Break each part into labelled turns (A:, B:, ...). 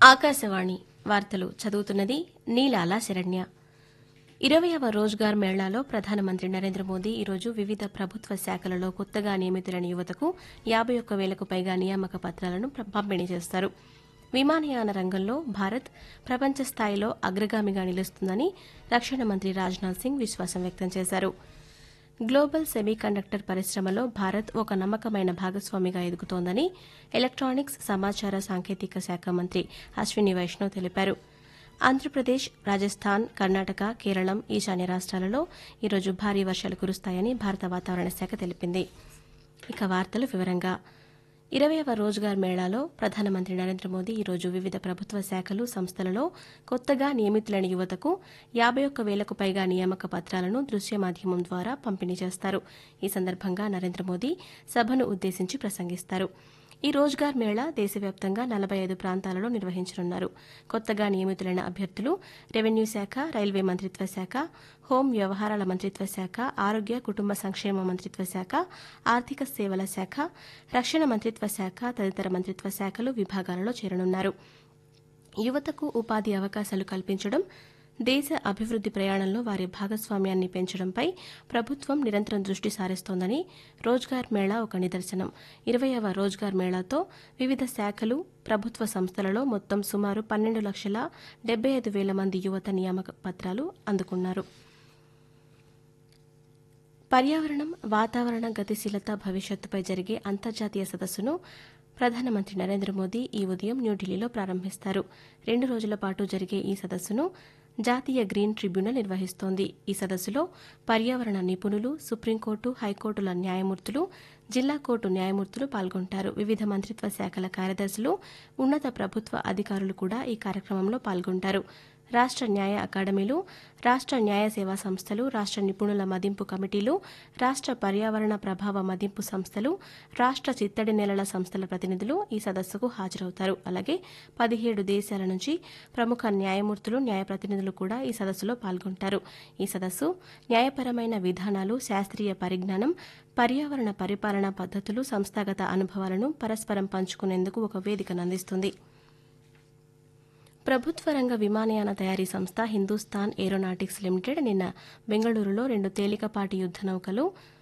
A: ఆకాశవాణి వార్తలు చదువుతున్నది నీలాల శరణ్య ఇరవయవ రోజ్గార్ మేళాలో ప్రధానమంత్రి నరేంద్ర మోదీ ఈరోజు వివిధ ప్రభుత్వ శాఖలలో కొత్తగా నియమితులైన యువతకు యాబై ఒక్క వేలకు పైగా నియామక పత్రాలను ప్ర- పంపిణీ చేస్తారు విమానయాన రంగంలో భారత్ ప్రపంచ స్థాయిలో అగ్రగామిగా నిలుస్తుందని రక్షణ మంత్రి రాజ్నాథ్ సింగ్ విశ్వాసం వ్యక్తం చేశారు గ్లోబల్ సెమీకండక్టర్ పరిశ్రమలో భారత్ ఒక నమ్మకమైన భాగస్వామిగా ఎదుగుతోందని ఎలక్ట్రానిక్స్ సమాచార సాంకేతిక శాఖ మంత్రి అశ్విని వైష్ణవ్ తెలిపారు ఆంధ్రప్రదేశ్ రాజస్థాన్ కర్ణాటక కేరళం ఈశాన్య రాష్ట్రాలలో ఈరోజు భారీ వర్షాలు కురుస్తాయని భారత వాతావరణ శాఖ తెలిపింది ఇక వార్తలు వివరంగా ఇరవయవ రోజ్గార్ మేళాలో ప్రధానమంత్రి నరేంద్ర మోదీ ఈరోజు వివిధ ప్రభుత్వ శాఖలు సంస్థలలో కొత్తగా నియమితులైన యువతకు యాబై ఒక్క వేలకు పైగా నియామక పత్రాలను దృశ్య మాధ్యమం ద్వారా పంపిణీ చేస్తారు ఈ సందర్భంగా నరేంద్ర మోదీ సభను ఉద్దేశించి ప్రసంగిస్తారు ఈ రోజ్గార్ మేళా దేశవ్యాప్తంగా నలభై ఐదు ప్రాంతాలలో నిర్వహించనున్నారు కొత్తగా నియమితులైన అభ్యర్థులు రెవెన్యూ శాఖ రైల్వే మంత్రిత్వ శాఖ హోం వ్యవహారాల మంత్రిత్వ శాఖ ఆరోగ్య కుటుంబ సంక్షేమ మంత్రిత్వ శాఖ ఆర్థిక సేవల శాఖ రక్షణ మంత్రిత్వ శాఖ తదితర మంత్రిత్వ శాఖలు విభాగాలలో చేరనున్నారు యువతకు ఉపాధి అవకాశాలు కల్పించడం దేశ అభివృద్ది ప్రయాణంలో వారి భాగస్వామ్యాన్ని పెంచడంపై ప్రభుత్వం నిరంతరం దృష్టి సారిస్తోందని రోజ్గార్ మేళా ఒక నిదర్శనం ఇరవయవ రోజ్గార్ మేళాతో వివిధ శాఖలు ప్రభుత్వ సంస్థలలో మొత్తం సుమారు పన్నెండు లక్షల డెబ్బై ఐదు వేల మంది యువత నియామక పత్రాలు అందుకున్నారు పర్యావరణం వాతావరణ గతిశీలత భవిష్యత్తుపై జరిగే అంతర్జాతీయ సదస్సును ప్రధానమంత్రి నరేంద్ర మోదీ ఈ ఉదయం న్యూఢిల్లీలో ప్రారంభిస్తారు రెండు రోజుల పాటు జరిగే ఈ సదస్సును జాతీయ గ్రీన్ ట్రిబ్యునల్ నిర్వహిస్తోంది ఈ సదస్సులో పర్యావరణ నిపుణులు సుప్రీంకోర్టు హైకోర్టుల న్యాయమూర్తులు జిల్లా కోర్టు న్యాయమూర్తులు పాల్గొంటారు వివిధ మంత్రిత్వ శాఖల కార్యదర్శులు ఉన్నత ప్రభుత్వ అధికారులు కూడా ఈ కార్యక్రమంలో పాల్గొంటారు రాష్ట న్యాయ అకాడమీలు రాష్ట న్యాయ సేవా సంస్థలు రాష్ట నిపుణుల మదింపు కమిటీలు రాష్ట పర్యావరణ ప్రభావ మదింపు సంస్థలు రాష్ట చిత్తడి నేలల సంస్థల ప్రతినిధులు ఈ సదస్సుకు హాజరవుతారు అలాగే పదిహేడు దేశాల నుంచి ప్రముఖ న్యాయమూర్తులు న్యాయ ప్రతినిధులు కూడా ఈ సదస్సులో పాల్గొంటారు ఈ సదస్సు న్యాయపరమైన విధానాలు శాస్త్రీయ పరిజ్ఞానం పర్యావరణ పరిపాలనా పద్దతులు సంస్థాగత అనుభవాలను పరస్పరం పంచుకునేందుకు ఒక వేదికను అందిస్తుంది ప్రభుత్వ రంగ విమానయాన తయారీ సంస్థ హిందూస్థాన్ ఏరోనాటిక్స్ లిమిటెడ్ నిన్న బెంగళూరులో రెండు తేలికపాటి యుద్ద నౌకలు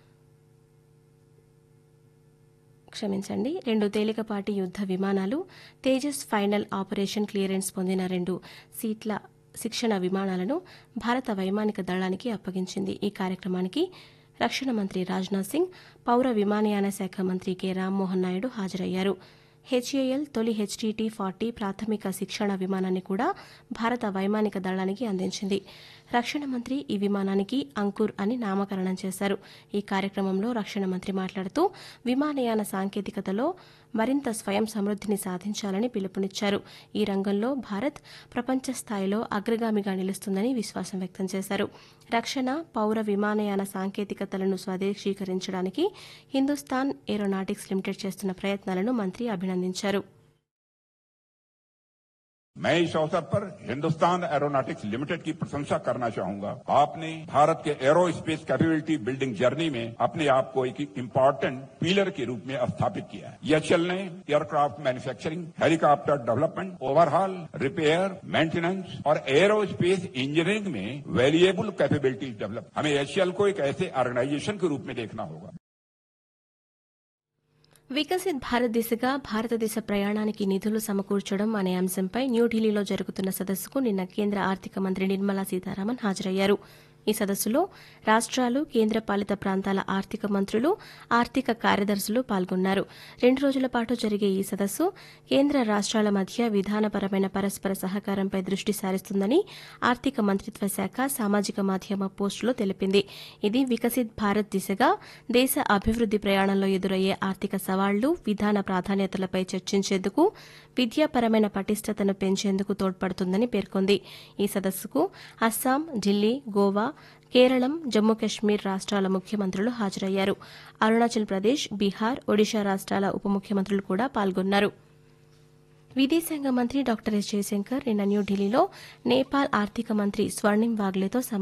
A: క్షమించండి రెండు తేలికపాటి యుద్ద విమానాలు తేజస్ ఫైనల్ ఆపరేషన్ క్లియరెన్స్ పొందిన రెండు సీట్ల శిక్షణ విమానాలను భారత వైమానిక దళానికి అప్పగించింది ఈ కార్యక్రమానికి రక్షణ మంత్రి రాజ్నాథ్ సింగ్ పౌర విమానయాన శాఖ మంత్రి కె రామ్మోహన్ నాయుడు హాజరయ్యారు హెచ్ఏఎల్ తొలి హెచ్టీటీ ఫార్టీ ప్రాథమిక శిక్షణ విమానాన్ని కూడా భారత వైమానిక దళానికి అందించింది రక్షణ మంత్రి ఈ విమానానికి అంకుర్ అని నామకరణం చేశారు ఈ కార్యక్రమంలో రక్షణ మంత్రి మాట్లాడుతూ విమానయాన సాంకేతికతలో మరింత స్వయం సమృద్ధిని సాధించాలని పిలుపునిచ్చారు ఈ రంగంలో భారత్ ప్రపంచ స్థాయిలో అగ్రగామిగా నిలుస్తుందని విశ్వాసం వ్యక్తం చేశారు రక్షణ పౌర విమానయాన సాంకేతికతలను స్వదేశీకరించడానికి హిందుస్థాన్ ఏరోనాటిక్స్ లిమిటెడ్ చేస్తున్న ప్రయత్నాలను మంత్రి అభినందించారు
B: मैं इस अवसर पर हिंदुस्तान एरोनॉटिक्स लिमिटेड की प्रशंसा करना चाहूंगा आपने भारत के aerospace capability building journey में अपने आप को एक इम्पोर्टेंट पिलर के रूप में स्थापित किया है यह चलने aircraft manufacturing helicopter development overhaul repair maintenance और एरो स्पेस इंजीनियरिंग में वैल्यूएबल कैपेबिलिटीज डेवलप हमें एचएल को एक ऐसे ऑर्गेनाइजेशन के रूप में देखना होगा
A: వికసిత్ భారత్ దిశగా భారతదేశ ప్రయాణానికి నిధులు సమకూర్చడం అనే అంశంపై న్యూఢిల్లీలో జరుగుతున్న సదస్సుకు నిన్న కేంద్ర ఆర్థిక మంత్రి నిర్మలా సీతారామన్ హాజరయ్యారు ఈ సదస్సులో రాష్ట్రాలు కేంద్రపాలిత ప్రాంతాల ఆర్థిక మంత్రులు ఆర్థిక కార్యదర్శులు పాల్గొన్నారు రెండు రోజుల పాటు జరిగే ఈ సదస్సు కేంద్ర రాష్ట్రాల మధ్య విధానపరమైన పరస్పర సహకారంపై దృష్టి సారిస్తుందని ఆర్థిక మంత్రిత్వ శాఖ సామాజిక మాధ్యమ పోస్టులో తెలిపింది ఇది వికసిత్ భారత్ దిశగా దేశ అభివృద్ది ప్రయాణంలో ఎదురయ్యే ఆర్థిక సవాళ్లు విధాన ప్రాధాన్యతలపై చర్చించేందుకు విద్యాపరమైన పటిష్టతను పెంచేందుకు తోడ్పడుతుందని పేర్కొంది ఈ సదస్సుకు అస్సాం ఢిల్లీ గోవా కేరళం జమ్మూ కశ్మీర్ రాష్ట్రాల ముఖ్యమంత్రులు హాజరయ్యారు అరుణాచల్ ప్రదేశ్ బీహార్ ఒడిషా రాష్ట్రాల ఉప ముఖ్యమంత్రులు కూడా పాల్గొన్నారు విదేశాంగ మంత్రి డాక్టర్ ఎస్ జయశంకర్ నిన్న న్యూఢిల్లీలో నేపాల్ ఆర్థిక మంత్రి స్వర్ణిం వాగ్లేతో